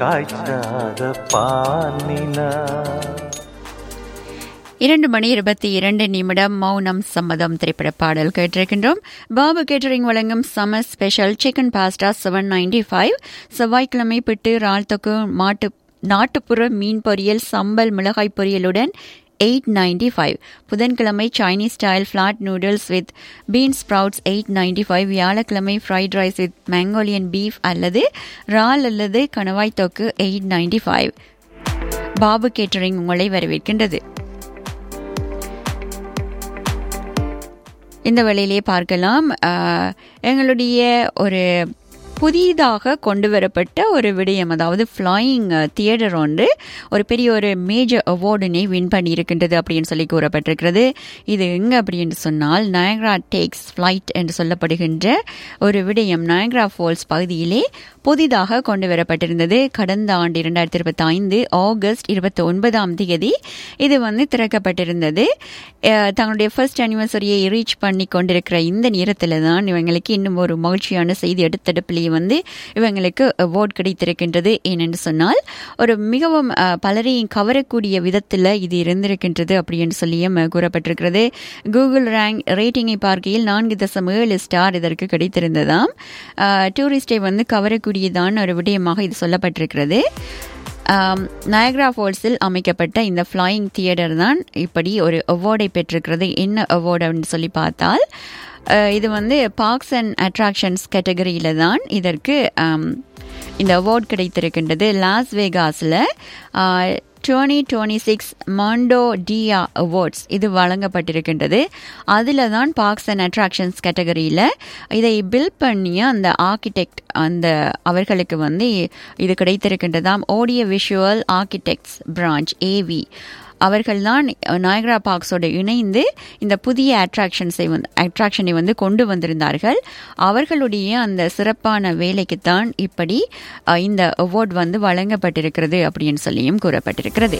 காய்ச்சாத பானிலா இரண்டு மணி இருபத்தி இரண்டு நிமிடம் மௌனம் சம்மதம் திரைப்பட பாடல் கேட்டிருக்கின்றோம் பாபு கேட்டரிங் வழங்கும் summer special chicken pasta seven ninety five செவ்வாய்க்கிழமை பிட்டு இறால் தொக்கு மாட்டு நாட்டுப்புற மீன் பொரியல் சம்பல் மிளகாய் பொரியலுடன் எயிட் நைன்டி ஃபைவ் புதன்கிழமை Chinese style flat noodles with bean sprouts eight ninety five வியாழக்கிழமை fried rice with Mongolian beef அல்லது இறால் அல்லது கணவாய் தொக்கு eight ninety five Babu catering உங்களை வரவேற்கின்றது இந்த வேளையிலே பார்க்கலாம் ஆஹ், எங்களுடைய ஒரு புதிதாக கொண்டு வரப்பட்ட ஒரு விடயம் அதாவது ஃப்ளையிங் தியேட்டர் ஒன்று ஒரு பெரிய ஒரு மேஜர் அவார்டினை வின் பண்ணியிருக்கின்றது அப்படின்னு சொல்லி கூறப்பட்டிருக்கிறது இது எங்கே அப்படின்னு சொன்னால் நயக்ரா டேக்ஸ் ஃப்ளைட் என்று சொல்லப்படுகின்ற ஒரு விடயம் நயக்ரா ஃபால்ஸ் பகுதியிலே புதிதாக கொண்டு வரப்பட்டிருந்தது கடந்த ஆண்டு இரண்டாயிரத்தி இருபத்தி ஐந்து ஆகஸ்ட் இருபத்தி ஒன்பதாம் தேதி இது வந்து திறக்கப்பட்டிருந்தது அஹ், தங்களுடைய ஃபர்ஸ்ட் அனிவர்சரியை ரீச் பண்ணி கொண்டிருக்கிற இந்த நேரத்தில் தான் இவங்களுக்கு இன்னும் ஒரு மகிழ்ச்சியான செய்தி அடுத்தடுப்பிலேயே வந்து இவங்களுக்கு அவார்ட் கிடைத்திருக்கின்றது ஏனென்று சொன்னால் ஒரு மிகவும் அஹ், பலரையும் கவரக்கூடிய விதத்தில் இது இருந்திருக்கின்றது அப்படின்னு சொல்லியும் அஹ், கூறப்பட்டிருக்கிறது கூகுள் ரேங்க் ரேட்டிங்கை பார்க்கையில் நான்கு தசம் ஏழு ஸ்டார் இதற்கு கிடைத்திருந்ததாம் அஹ், டூரிஸ்டை வந்து கவரக்கூடியதான ஒரு விடயமாக இது சொல்லப்பட்டிருக்கிறது நயக்ரா ஃபால்ஸில் அமைக்கப்பட்ட இந்த ஃப்ளையிங் தியேட்டர் தான் இப்படி ஒரு அவார்டை பெற்றிருக்கிறது என்ன அவார்டு அப்படின்னு சொல்லி பார்த்தால் அஹ், இது வந்து பார்க்ஸ் அண்ட் அட்ராக்ஷன்ஸ் கேட்டகரியில் தான் இதற்கு ஆம், இந்த அவார்ட் கிடைத்திருக்கின்றது லாஸ் வேகாஸில் டுவெண்ட்டி டுவெண்ட்டி சிக்ஸ் மாண்டோ டியா அவார்ட்ஸ் இது வழங்கப்பட்டிருக்கின்றது அதில் தான் பார்க்ஸ் அண்ட் அட்ராக்ஷன்ஸ் கேட்டகரியில் இதை பில்ட் பண்ணிய அந்த ஆர்கிடெக்ட் அந்த அவர்களுக்கு வந்து இது கிடைத்திருக்கின்றதாம் audio visual architects branch AV அவர்கள்தான் நாயகரா பார்க்ஸோடு இணைந்து இந்த புதிய அட்ராக்ஷன்ஸை வந்து அட்ராக்ஷனை வந்து கொண்டு வந்திருந்தார்கள் அவர்களுடைய அந்த சிறப்பான வேலைக்குத்தான் இப்படி அஹ், இந்த அவார்ட் வந்து வழங்கப்பட்டிருக்கிறது அப்படின்னு சொல்லியும் கூறப்பட்டிருக்கிறது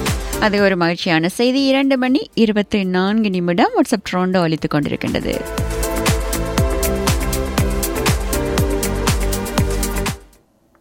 அது ஒரு மகிழ்ச்சியான செய்தி இரண்டு மணி இருபத்தி நான்கு நிமிடம் வாட்ஸ்அப் ட்ரோண்டோ அளித்துக் கொண்டிருக்கின்றது